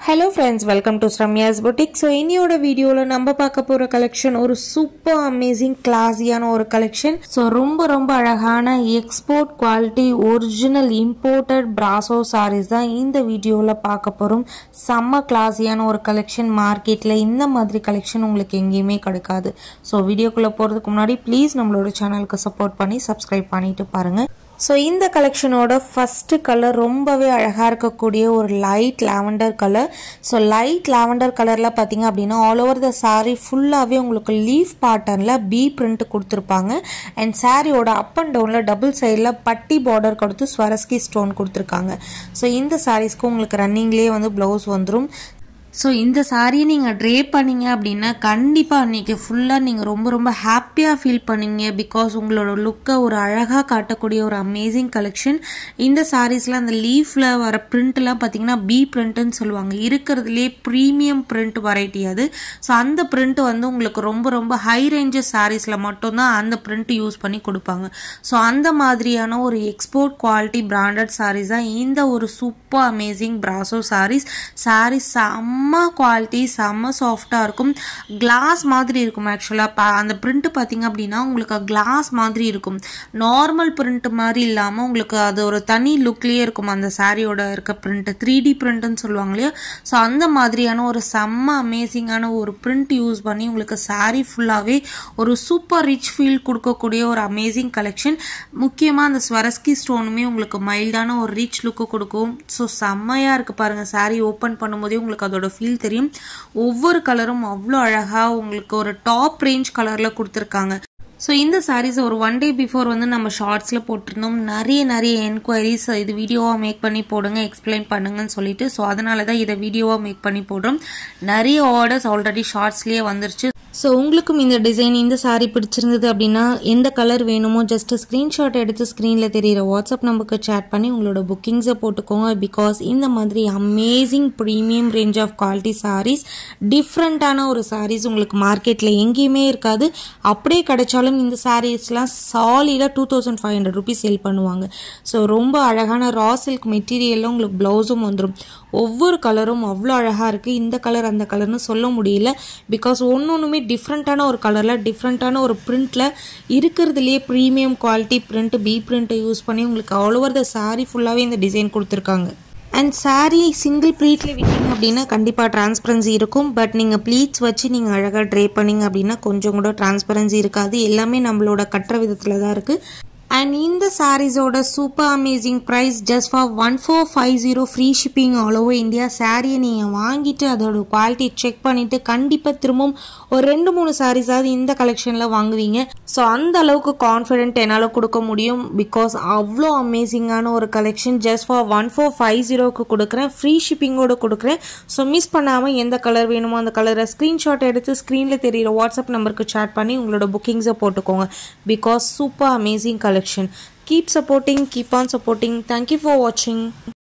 hello friends welcome to ஸ்ரம்யாஸ் boutique so இன்னியோட வீடியோவில் நம்ம பார்க்க போகிற கலெக்ஷன் ஒரு சூப்பர் அமேசிங் கிளாஸியான ஒரு கலெக்ஷன் ஸோ ரொம்ப ரொம்ப அழகான export quality original imported brasso saris தான் இந்த வீடியோவில் பார்க்க போகிறோம் செம்ம கிளாஸியான ஒரு கலெக்ஷன் மார்க்கெட்டில் இந்த மாதிரி கலெக்ஷன் உங்களுக்கு எங்கேயுமே கிடைக்காது ஸோ வீடியோக்குள்ளே போகிறதுக்கு முன்னாடி ப்ளீஸ் நம்மளோட சேனலுக்கு சப்போர்ட் பண்ணி சப்ஸ்கிரைப் பண்ணிட்டு பாருங்கள் ஸோ இந்த கலெக்ஷனோட ஃபஸ்ட்டு கலர் ரொம்பவே அழகாக இருக்கக்கூடிய ஒரு light lavender colour so light lavender கலரில் பார்த்தீங்க அப்படின்னா ஆல் ஓவர் த சாரீ ஃபுல்லாகவே உங்களுக்கு லீஃப் பேட்டர்னில் பி பிரிண்ட் கொடுத்துருப்பாங்க அண்ட் சாரியோட அப் அண்ட் டவுனில் டபுள் சைடில் பட்டி பார்டர் கொடுத்து ஸ்வரஸ்கி ஸ்டோன் கொடுத்துருக்காங்க ஸோ இந்த சாரீஸ்க்கு உங்களுக்கு ரன்னிங்லேயே வந்து ப்ளவுஸ் வந்துடும் ஸோ இந்த சாரியை நீங்கள் ட்ரே பண்ணீங்க அப்படின்னா கண்டிப்பாக அன்றைக்கி ஃபுல்லாக நீங்கள் ரொம்ப ரொம்ப ஹாப்பியாக ஃபீல் பண்ணீங்க பிகாஸ் உங்களோட லுக்கை ஒரு அழகாக காட்டக்கூடிய ஒரு அமேசிங் கலெக்ஷன் இந்த சாரீஸில் அந்த லீஃபில் வர பிரிண்ட்லாம் பார்த்தீங்கன்னா பி பிரிண்ட்டுன்னு சொல்லுவாங்க இருக்கிறதுலே ப்ரீமியம் பிரிண்ட் வெரைட்டி அது ஸோ அந்த பிரிண்ட் வந்து உங்களுக்கு ரொம்ப ரொம்ப ஹை ரேஞ்சஸ் சாரீஸில் மட்டும்தான் அந்த பிரிண்ட் யூஸ் பண்ணி கொடுப்பாங்க ஸோ அந்த மாதிரியான ஒரு எக்ஸ்போர்ட் குவாலிட்டி பிராண்டட் சாரீஸ் தான் இந்த ஒரு super amazing brasso saris saris செம்ம குவாலிட்டி செம்ம சாஃப்டாக இருக்கும் கிளாஸ் மாதிரி இருக்கும் ஆக்சுவலாக பா அந்த பிரிண்ட் பார்த்தீங்க அப்படின்னா உங்களுக்கு கிளாஸ் மாதிரி இருக்கும் நார்மல் பிரிண்ட் மாதிரி இல்லாமல் உங்களுக்கு அது ஒரு தனி லுக்லேயே இருக்கும் அந்த சாரியோட இருக்க பிரிண்ட் த்ரீ டி பிரிண்ட்னு சொல்லுவாங்க இல்லையா ஸோ அந்த மாதிரியான ஒரு செம்ம அமேசிங்கான ஒரு பிரிண்ட் யூஸ் பண்ணி உங்களுக்கு சாரீ ஃபுல்லாகவே ஒரு சூப்பர் ரிச் ஃபீல் கொடுக்கக்கூடிய ஒரு அமேசிங் கலெக்ஷன் முக்கியமாக அந்த ஸ்வரஸ்கி ஸ்டோனுமே உங்களுக்கு மைல்டான ஒரு ரிச் லுக்கு கொடுக்கும் ஸோ செம்மையாக இருக்குது பாருங்கள் சாரீ ஓப்பன் பண்ணும்போதே உங்களுக்கு அதோட ஃபீல் தெரியும் ஒவ்வொரு கலரும் அவ்வளோ அழகாக உங்களுக்கு ஒரு டாப் ரேஞ்ச் கலரில் கொடுத்துருக்காங்க ஸோ இந்த சாரீஸ் ஒரு ஒன் டே பிஃபோர் வந்து நம்ம ஷார்ட்ஸில் போட்டிருந்தோம் நிறைய நிறைய என்கொயரிஸ் இது வீடியோவாக மேக் பண்ணி போடுங்க எக்ஸ்பிளைன் பண்ணுங்கன்னு சொல்லிட்டு ஸோ அதனால தான் இதை வீடியோவாக மேக் பண்ணி போடுறோம் நிறைய ஆர்டர்ஸ் ஆல்ரெடி ஷார்ட்ஸ்லேயே வந்துருச்சு ஸோ உங்களுக்கும் இந்த டிசைன் இந்த சாரீ பிடிச்சிருந்தது அப்படின்னா எந்த கலர் வேணுமோ ஜஸ்ட் ஸ்க்ரீன்ஷாட் எடுத்து ஸ்க்ரீனில் தெரியிற வாட்ஸ்அப் நம்பருக்கு சேட் பண்ணி உங்களோட புக்கிங்ஸை போட்டுக்கோங்க பிகாஸ் இந்த மாதிரி amazing premium range of quality saris டிஃப்ரெண்ட்டான ஒரு சாரீஸ் உங்களுக்கு மார்க்கெட்டில் எங்கேயுமே இருக்காது அப்படியே கிடைச்சாலும் இந்த சாரீஸ்லாம் சாலிடாக two thousand five hundred rupees sale பண்ணுவாங்க ஸோ ரொம்ப அழகான ரா சில்க் மெட்டீரியலில் உங்களுக்கு ப்ளவுஸும் வந்துடும் ஒவ்வொரு கலரும் அவ்வளோ அழகாக இருக்குது இந்த கலர் அந்த கலர்னு சொல்ல முடியல பிகாஸ் ஒன்று ஒன்றுமே டிஃப்ரெண்ட்டான ஒரு கலரில் டிஃப்ரெண்ட்டான ஒரு பிரிண்ட்டில் இருக்கிறதுலையே ப்ரீமியம் குவாலிட்டி பிரிண்ட் பி பிரிண்ட்டை யூஸ் பண்ணி உங்களுக்கு ஆல் ஓவர் த சாரீ ஃபுல்லாகவே இந்த டிசைன் கொடுத்துருக்காங்க அண்ட் சாரீ சிங்கிள் ப்ளீட்டில் விட்டீங்க அப்படின்னா கண்டிப்பாக டிரான்ஸ்பரன்சி இருக்கும் பட் நீங்கள் ப்ளீட்ஸ் வச்சு நீங்கள் அழகாக ட்ரே பண்ணிங்க அப்படின்னா கொஞ்சம் கூட டிரான்ஸ்பரன்சி இருக்காது எல்லாமே நம்மளோட கட்டுற விதத்தில் தான் இருக்குது அண்ட் இந்த சாரீஸோட super amazing price just for one four five zero free shipping all over India சாரியை நீங்கள் வாங்கிட்டு அதோட குவாலிட்டி செக் பண்ணிவிட்டு கண்டிப்பாக திரும்பவும் ஒரு ரெண்டு மூணு சாரீஸாவது இந்த கலெக்ஷனில் வாங்குவீங்க ஸோ அந்த அளவுக்கு கான்ஃபிடென்ட் என்னால் கொடுக்க முடியும் பிகாஸ் அவ்வளோ அமேசிங்கான ஒரு collection just for one four five ஜீரோக்கு கொடுக்குறேன் ஃப்ரீ ஷிப்பிங்கோடு கொடுக்குறேன் ஸோ மிஸ் பண்ணாமல் எந்த கலர் வேணுமோ அந்த கலரை ஸ்க்ரீன்ஷாட் எடுத்து ஸ்க்ரீனில் தெரியிற வாட்ஸ்அப் நம்பருக்கு சேட் பண்ணி உங்களோட புக்கிங்ஸை போட்டுக்கோங்க because super amazing collection keep supporting keep on supporting thank you for watching